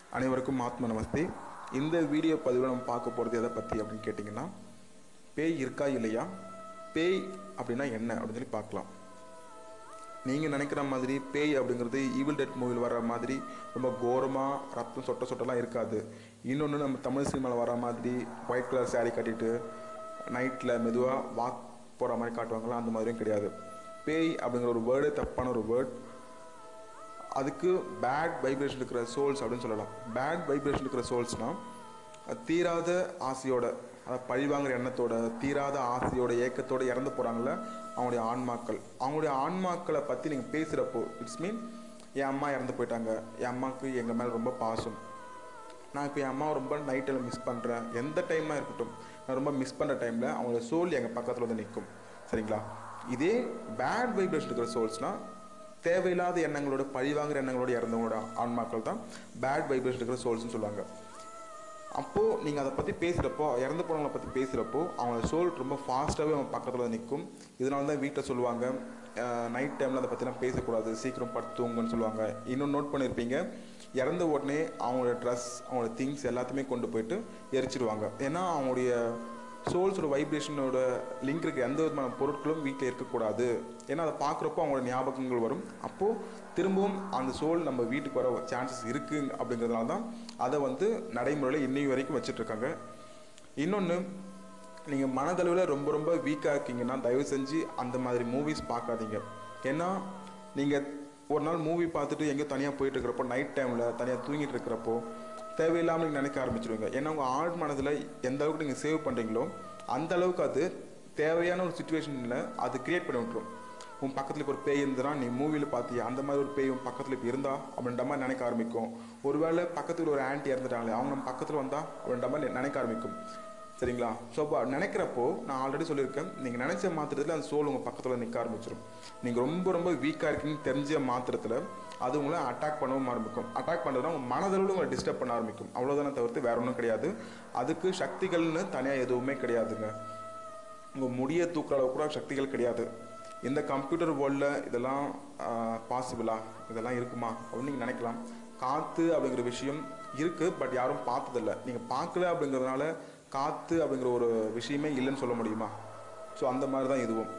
அனைவருக்கும் ஆத்ம நமஸ்தே இந்த வீடியோ பதிவில் நம்ம பார்க்க போகிறது எதை பற்றி அப்படின்னு கேட்டிங்கன்னா பேய் இருக்கா இல்லையா பேய் அப்படின்னா என்ன அப்படின்னு சொல்லி பார்க்கலாம் நீங்கள் நினைக்கிற மாதிரி பேய் அப்படிங்கிறது ஈவில் டெட் மூவியில் வர மாதிரி ரொம்ப கோரமாக ரத்தம் சொட்ட சொட்டெல்லாம் இருக்காது இன்னொன்று நம்ம தமிழ் சினிமாவில் வர மாதிரி ஒயிட் கலர் saree கட்டிட்டு நைட்டில் மெதுவாக வாக் போகிற மாதிரி காட்டுவாங்களா அந்த மாதிரியும் கிடையாது பேய் அப்படிங்கிற ஒரு வேர்டே தப்பான ஒரு வேர்ட் அதுக்கு பேட் வைப்ரேஷன் இருக்கிற சோல்ஸ் அப்படின்னு சொல்லலாம் பேட் வைப்ரேஷன் இருக்கிற சோல்ஸ்னால் தீராத ஆசையோட அதாவது பழிவாங்கிற எண்ணத்தோட தீராத ஆசையோட ஏக்கத்தோட இறந்து போகிறாங்கள அவங்களுடைய ஆன்மாக்கள் அவங்களுடைய ஆன்மாக்களை பற்றி நீங்கள் பேசுகிறப்போ இட்ஸ் மீன் என் அம்மா இறந்து போயிட்டாங்க என் அம்மாவுக்கு எங்கள் மேலே ரொம்ப பாசம் நான் இப்போ என் அம்மாவை ரொம்ப நைட்டில் மிஸ் பண்ணுறேன் எந்த டைமாக இருக்கட்டும் நான் ரொம்ப மிஸ் பண்ணுற டைமில் அவங்களோட சோல் எங்கள் பக்கத்தில் வந்து நிற்கும் சரிங்களா இதே பேட் வைப்ரேஷன் இருக்கிற சோல்ஸ்னால் தேவையில்லாத எண்ணங்களோட பழிவாங்கிற எண்ணங்களோட இறந்தவங்களோட ஆன்மாக்கள் தான் பேட் வைப்ரேஷன் இருக்கிற சோல்ஸ்னு சொல்லுவாங்க அப்போது நீங்கள் அதை பற்றி பேசுகிறப்போ இறந்து போனவங்களை பற்றி பேசுகிறப்போ அவங்களோட சோல் ரொம்ப ஃபாஸ்ட்டாகவே அவங்க பக்கத்தில் நிற்கும் இதனால தான் வீட்டில் சொல்லுவாங்க நைட் டைமில் அதை பற்றிலாம் பேசக்கூடாது சீக்கிரம் படுத்துவங்கன்னு சொல்லுவாங்க இன்னும் நோட் பண்ணியிருப்பீங்க இறந்த உடனே அவங்களோட ட்ரெஸ் அவங்களோட திங்ஸ் எல்லாத்தையுமே கொண்டு போயிட்டு எரிச்சிடுவாங்க ஏன்னா அவங்களுடைய சோல்ஸோட வைப்ரேஷனோட லிங்க் இருக்க எந்த விதமான பொருட்களும் வீட்டில் இருக்கக்கூடாது ஏன்னா அதை பார்க்குறப்போ அவங்களோட ஞாபகங்கள் வரும் அப்போது திரும்பவும் அந்த சோல் நம்ம வீட்டுக்கு வர சான்சஸ் இருக்குது அப்படிங்கிறதுனால தான் அதை வந்து நடைமுறையில் இன்னைக்கு வரைக்கும் வச்சிட்ருக்காங்க இன்னொன்று நீங்கள் மனதளவில் ரொம்ப ரொம்ப வீக்காக இருக்கீங்கன்னா தயவு செஞ்சு அந்த மாதிரி மூவிஸ் பார்க்காதீங்க ஏன்னா நீங்கள் ஒரு நாள் மூவி பார்த்துட்டு எங்கேயோ தனியாக போயிட்டு இருக்கிறப்போ நைட் டைமில் தனியாக தூங்கிட்டு இருக்கிறப்போ தேவையில்லாமல் நீங்கள் நினைக்க ஆரம்பிச்சிடுவீங்க ஏன்னா உங்கள் ஆழ் மனதில் எந்த அளவுக்கு நீங்கள் சேவ் பண்ணுறீங்களோ அந்த அளவுக்கு அது தேவையான ஒரு சுச்சுவேஷனில் அது கிரியேட் பண்ணி விட்டுரும் உன் பக்கத்தில் இப்போ ஒரு பேய் இருந்ததுனா நீ மூவியில் பார்த்தியா அந்த மாதிரி ஒரு பேய் உன் பக்கத்தில் இப்போ இருந்தா அப்படின்ற மாதிரி நினைக்க ஆரம்பிக்கும் ஒருவேளை பக்கத்தில் ஒரு ஆன்ட்டி இறந்துட்டாங்களே அவங்க நம்ம பக்கத்தில் வந்தா அப்படின்ற மாதிரி நினைக்க ஆரம்பிக்கும் சரிங்களா ஸோ அப்போ நினைக்கிறப்போ நான் ஆல்ரெடி சொல்லியிருக்கேன் நீங்கள் நினைச்ச மாத்திரத்தில் அந்த சோல் உங்கள் பக்கத்தில் நிற்க ஆரம்பிச்சிடும் நீங்கள் ரொம்ப ரொம்ப வீக்காக இருக்கீங்கன்னு தெரிஞ்ச மாத்திரத்தில் அது உங்களை அட்டாக் பண்ணவும் ஆரம்பிக்கும் அட்டாக் பண்ணுறதுனா உங்கள் மனதளவில் உங்களை டிஸ்டர்ப் பண்ண ஆரம்பிக்கும் அவ்வளோதானே தவிர்த்து வேற ஒன்றும் கிடையாது அதுக்கு சக்திகள்னு தனியாக எதுவுமே கிடையாதுங்க உங்கள் முடியை தூக்குற அளவுக்கு கூட சக்திகள் கிடையாது இந்த கம்ப்யூட்டர் வேர்ல்டில் இதெல்லாம் பாசிபிளா இதெல்லாம் இருக்குமா அப்படின்னு நீங்கள் நினைக்கலாம் காற்று அப்படிங்கிற விஷயம் இருக்குது பட் யாரும் பார்த்ததில்ல நீங்கள் பார்க்கல அப்படிங்கிறதுனால காற்று அப்படிங்கிற ஒரு விஷயமே இல்லைன்னு சொல்ல முடியுமா ஸோ அந்த மாதிரி தான் இதுவும்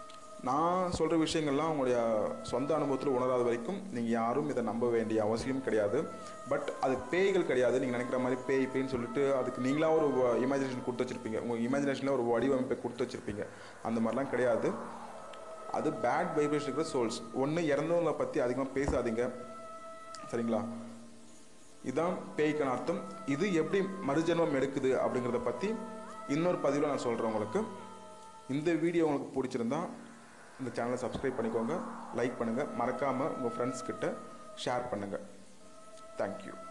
நான் சொல்கிற விஷயங்கள்லாம் உங்களுடைய சொந்த அனுபவத்தில் உணராத வரைக்கும் நீங்கள் யாரும் இதை நம்ப வேண்டிய அவசியம் கிடையாது பட் அது பேய்கள் கிடையாது நீங்கள் நினைக்கிற மாதிரி பேய் பேய்ன்னு சொல்லிட்டு அதுக்கு நீங்களாக ஒரு இமேஜினேஷன் கொடுத்து வச்சுருப்பீங்க உங்கள் இமேஜினேஷனில் ஒரு வடிவமைப்பை கொடுத்து வச்சுருப்பீங்க அந்த மாதிரிலாம் கிடையாது அது பேட் வைப்ரேஷன் இருக்கிற சோல்ஸ் ஒன்று இறந்தவங்களை பற்றி அதிகமாக பேசாதீங்க சரிங்களா இதுதான் பேய்க்கான அர்த்தம் இது எப்படி மறுஜென்மம் எடுக்குது அப்படிங்கிறத பற்றி இன்னொரு பதிவில் நான் சொல்கிறேன் உங்களுக்கு இந்த வீடியோ உங்களுக்கு பிடிச்சிருந்தா இந்த சேனலை சப்ஸ்கிரைப் பண்ணிக்கோங்க லைக் பண்ணுங்கள் மறக்காமல் உங்கள் ஃப்ரெண்ட்ஸ் கிட்ட ஷேர் பண்ணுங்கள் தேங்க்யூ